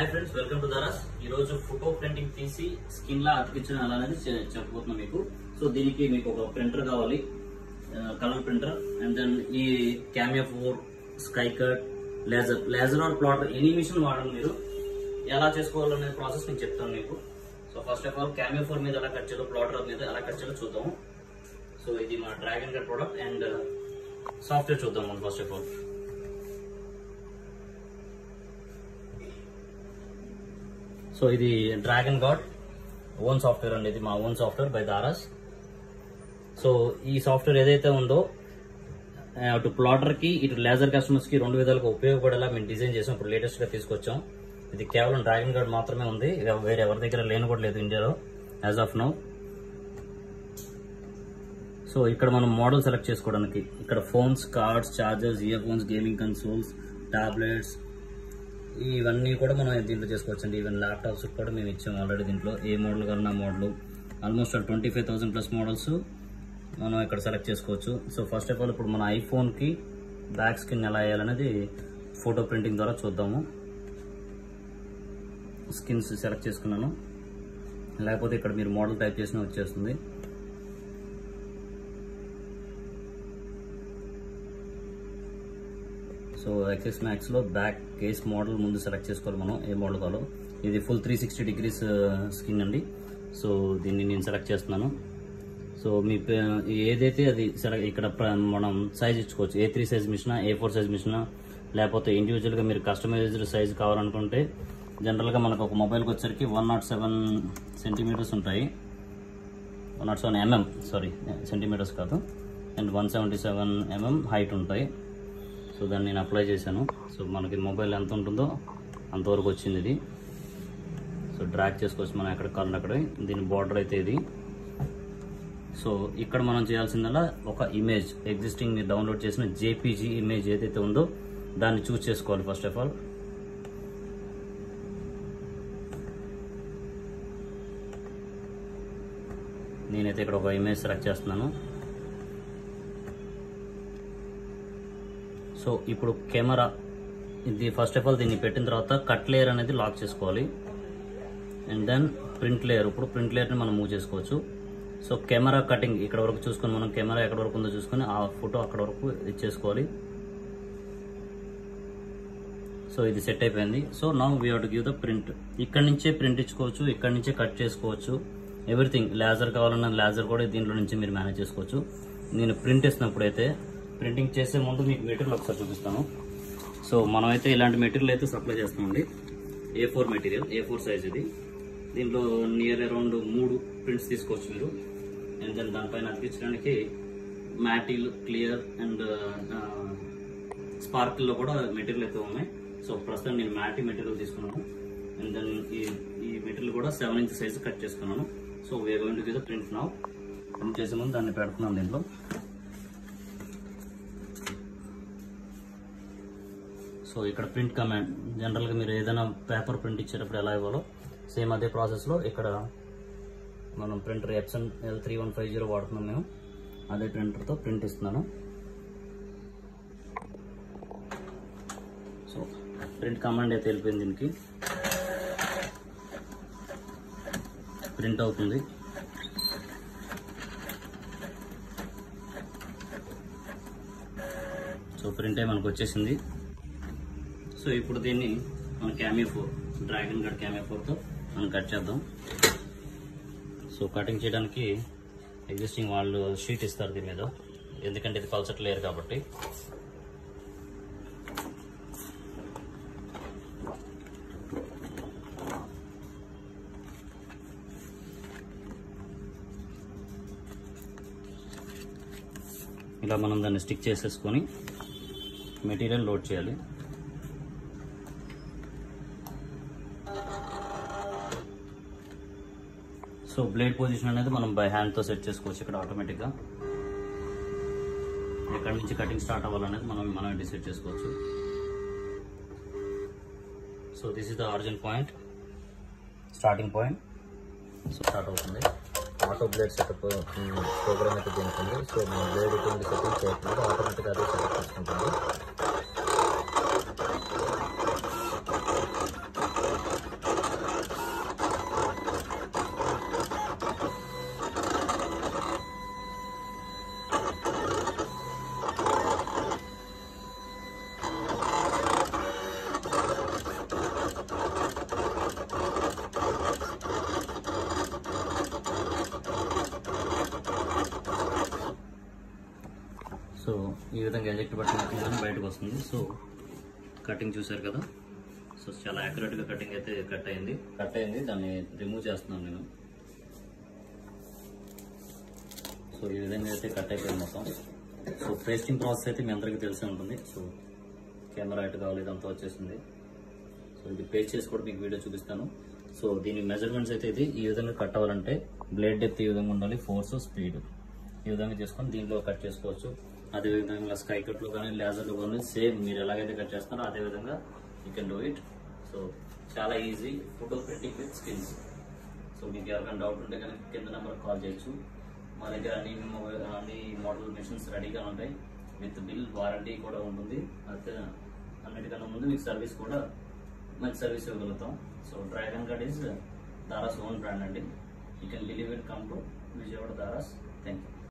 hi friends welcome to Daras ఈ రోజు photo printing తీసి స్కిన్ లా అతికించడం ఎలా అనేది చె- చెప్పబోతున్నాం మీకు సో దీనికి మీకు ఒక ప్రింటర్ కావాలి కలర్ ప్రింటర్ అండ్ దెన్ ఈ cameo four sky cut laser laser or plotter any machine వాడాలి మీరు ఎలా చేసుకోవాలనే ప్రాసెస్ నేను చెప్తాను మీకు so first of all cameo four మీద ఎలా కట్ చేయాలో ప్లాటర్ మీద ఎలా కట్ చేయాలో చూద్దాము సో ఇది మన dragon cut product and software చూద్దాం మనం ఫస్ట్ ఆఫ్ ఆల్ సో ఇది డ్రాగన్ గాడ్ ఓన్ సాఫ్ట్వేర్ అండి ఇది మా own software by Daras so ఈ సాఫ్ట్వేర్ ఏదైతే ఉందో ఆ, అటు ప్లాటర్ కి ఇటు లేజర్ కస్టమర్స్ కి రెండు విధాలుగా ఉపయోగపడేలా మేము డిజైన్ చేసాం ఇప్పుడు లేటెస్ట్ గా తీసుకొచ్చాం ఇది కేవలం డ్రాగన్ గార్డ్ మాత్రమే ఉంది ఎవ- వేరే ఎవరి దగ్గర లేని కూడా లేదు ఇండియాలో యాజ్ ఆఫ్ నౌ సో ఇక్కడ మనం మోడల్ సెలెక్ట్ చేసుకోవడానికి ఇక్కడ phones cards chargers earphones gaming consoles tablets ఇవన్నీ కూడా మనం దీంట్లో చేసుకోవచ్చు అండి ఈవెన్ ల్యాప్టాప్స్ కూడా మేము ఇచ్చాము ఆల్రెడీ దీంట్లో ఏ మోడల్ కన్నా model almost twenty five thousand plus models మనం ఇక్కడ సెలెక్ట్ చేసుకోవచ్చు సో ఫస్ట్ ఆఫ్ ఆల్ ఇప్పుడు మన ఐఫోన్కి బ్యాక్ స్కిన్ ఎలా వేయాలనేది ఫోటో ప్రింటింగ్ ద్వారా చూద్దాము స్కిన్స్ సెలెక్ట్ చేసుకున్నాను లేకపోతే ఇక్కడ మీరు మోడల్ టైప్ చేసినా వచ్చేస్తుంది సో ఎక్సెస్ మ్యాక్స్ లో బ్యాక్ కేస్ మోడల్ ముందు సెలెక్ట్ చేసుకోవాలి మనం ఏ మోడల్ కావాలో ఇది full three sixty degrees skin అండి సో దీన్ని నేను సెలెక్ట్ చేస్తున్నాను సో మీ పే- ఏదైతే అది సెలెక్ట్ ఇక్కడ ప్ర- మనం సైజ్ ఇచ్చుకోవచ్చు A three size machine A four size machine లేకపోతే ఇండివిజువల్ గా మీరు కస్టమైజ్డ్ సైజ్ కావాలనుకుంటే జనరల్ గా మనకు ఒక మొబైల్కి వచ్చరికి వన్ నాట్ సెవెన్ సెంటీమీటర్స్ ఉంటాయి one nought seven mm sorry centimetres కాదు and one seventy seven mm height ఉంటాయి సో దాన్ని నేను అప్లై చేశాను సో మనకి మొబైల్ ఎంత ఉంటుందో అంతవరకు వచ్చింది ఇది సో డ్రాగ్ చేసుకోవచ్చు మనం ఎక్కడ కావాలంటే అక్కడ దీని బార్డర్ అయితే ఇది సో ఇక్కడ మనం చేయాల్సిందల్లా ఒక ఇమేజ్ ఎగ్జిస్టింగ్ మీరు డౌన్లోడ్ చేసిన జేపీజీ ఇమేజ్ ఏదైతే ఉందో దాన్ని చూస్ చేసుకోవాలి ఫస్ట్ ఆఫ్ ఆల్ నేనైతే ఇక్కడ ఒక ఇమేజ్ సెలెక్ట్ చేస్తున్నాను సో ఇప్పుడు కెమెరా ఇది ఫస్ట్ ఆఫ్ ఆల్ దీన్ని పెట్టిన తర్వాత కట్ లేయర్ అనేది లాక్ చేసుకోవాలి అండ్ దెన్ ప్రింట్ లేయర్ ఇప్పుడు ప్రింట్ లేయర్ని మనం మూవ్ చేసుకోవచ్చు సో కెమెరా కటింగ్ ఇక్కడ వరకు చూసుకొని మనం కెమెరా ఎక్కడ వరకు ఉందో చూసుకొని ఆ ఫోటో అక్కడ వరకు ఇచ్చేసుకోవాలి సో ఇది సెట్ అయిపోయింది so now we to give the print ఇక్కడ నుంచే ప్రింట్ ఇచ్చుకోవచ్చు ఇక్కడ నుంచే కట్ చేసుకోవచ్చు ఎవ్రీథింగ్ లేజర్ కావాలన్న లేజర్ కూడా దీంట్లో నుంచి మీరు మేనేజ్ చేసుకోవచ్చు నేను ప్రింట్ ఇస్తున్నప్పుడు అయితే ప్రింటింగ్ చేసే ముందు మీకు మెటీరియల్ ఒకసారి చూపిస్తాను సో మనమైతే ఇలాంటి మెటీరియల్ అయితే సప్లై చేస్తామండి A four material A four size ఇది దీంట్లో నియర్ అరౌండ్ మూడు ప్రింట్స్ తీసుకోవచ్చు మీరు అండ్ దెన్ దానిపైన అతికించడానికి మ్యాటిల్ క్లియర్ అండ్ స్పార్కిల్లో కూడా మెటీరియల్ అయితే ఉన్నాయి సో ప్రస్తుతం నేను మ్యాటి మెటీరియల్ తీసుకున్నాను అండ్ దెన్ ఈ ఈ మెటీరియల్ కూడా సెవెన్ ఇంచ్ సైజ్ కట్ చేసుకున్నాను so we're going to give the print now print చేసే ముందు దాన్ని పెడుతున్నాను దీంట్లో సో ఇక్కడ ప్రింట్ కమాండ్ జనరల్గా మీరు ఏదైనా పేపర్ ప్రింట్ ఇచ్చేటప్పుడు ఎలా ఇవ్వాలో సేమ్ అదే ప్రాసెస్లో ఇక్కడ మనం printer Epson L three one five zero వాడుతున్నాం మేము అదే ప్రింటర్తో ప్రింట్ ఇస్తున్నాను సో ప్రింట్ కమాండ్ అయితే వెళ్ళిపోయింది దీనికి ప్రింట్ అవుతుంది సో ప్రింట్ అయి మనకు వచ్చేసింది సో ఇప్పుడు దీన్ని మన cameo four dragon cut cameo ఫోర్తో మనం కట్ చేద్దాం సో కటింగ్ చేయడానికి ఎగ్జిస్టింగ్ వాళ్ళు షీట్ ఇస్తారు దీని మీద ఎందుకంటే ఇది పల్సట్ లేయర్ కాబట్టి ఇలా మనం దాన్ని స్టిక్ చేసేసుకొని మెటీరియల్ లోడ్ చేయాలి సో బ్లేడ్ పొజిషన్ అనేది మనం బై హ్యాండ్తో సెట్ చేసుకోవచ్చు ఇక్కడ ఆటోమేటిక్గా ఎక్కడి నుంచి కటింగ్ స్టార్ట్ అవ్వాలనేది మనం మనం డిసైడ్ చేసుకోవచ్చు so this is the origin point starting point so start అవుతుంది ఆటో బ్లేడ్ సెటప్ ప్రోగ్రామ్ అయితే దీనికి ఉంది సో మనం బ్లేడ్ ఎటువంటి సెట్టింగ్ చేయట్లేదు ఆటోమేటిక్గా అదే సెటప్ చేసుకుంటుంది సో ఈ విధంగా ఎజెక్ట్ బటన్ నొక్కగానే బయటకు వస్తుంది సో కటింగ్ చూసారు కదా సో చాలా యాక్యురేట్గా కటింగ్ అయితే కట్ అయింది కట్ అయింది దాన్ని రిమూవ్ చేస్తున్నాను నేను సో ఈ విధంగా అయితే కట్ అయిపోయింది మొత్తం సో పేస్టింగ్ ప్రాసెస్ అయితే మీ అందరికీ తెలిసే ఉంటుంది సో కెమెరా ఎటు కావాలి ఇదంతా వచ్చేసింది సో ఇది పేస్ట్ చేసి కూడా మీకు వీడియో చూపిస్తాను సో దీని మెజర్మెంట్స్ అయితే ఇది ఈ విధంగా కట్ అవ్వాలంటే బ్లేడ్ డెప్త్ ఈ విధంగా ఉండాలి ఫోర్స్ స్పీడ్ ఈ విధంగా చేసుకొని దీంట్లో కట్ చేసుకోవచ్చు అదే విధంగా స్కై కట్లు కానీ లేజర్లు కానీ సేమ్ మీరు ఎలాగైతే కట్ చేస్తారో అదే విధంగా you can do it so చాలా easy photo printing with skills so మీకు ఎవరికైనా డౌట్ ఉంటే కనుక కింద నెంబర్ కాల్ చేయొచ్చు మా దగ్గర అన్ని మొబైల్ అన్ని మోడల్ మిషన్స్ రెడీగా ఉంటాయి విత్ బిల్ వారంటీ కూడా ఉంటుంది అయితే అన్నిటికన్నా ముందు మీకు సర్వీస్ కూడా మంచి సర్వీస్ ఇవ్వగలుగుతాం so dragon card is Daras own brand అండి you can believe it come to Vijayawada Daras thank you